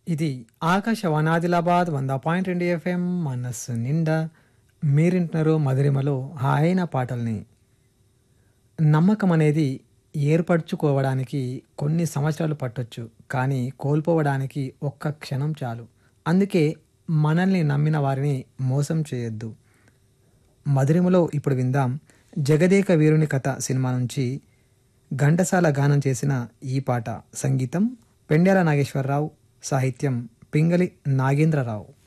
ఇది ఆకాశవాణి ఆదిలాబాద్ వంద పాయింట్ రెండు ఎఫ్ఎం మనస్సు నిండా మీరింటున్నారు మధురిమలో హాయైన పాటల్ని నమ్మకం అనేది ఏర్పరచుకోవడానికి కొన్ని సంవత్సరాలు పట్టొచ్చు కానీ కోల్పోవడానికి ఒక్క క్షణం చాలు అందుకే మనల్ని నమ్మిన వారిని మోసం చేయొద్దు మధురిమలో ఇప్పుడు విందాం జగదేక వీరుని కథ సినిమా నుంచి ఘంటసాల గానం చేసిన ఈ పాట సంగీతం పెండ్యాల నాగేశ్వరరావు సాహిత్యం పింగళి నాగేంద్రరావు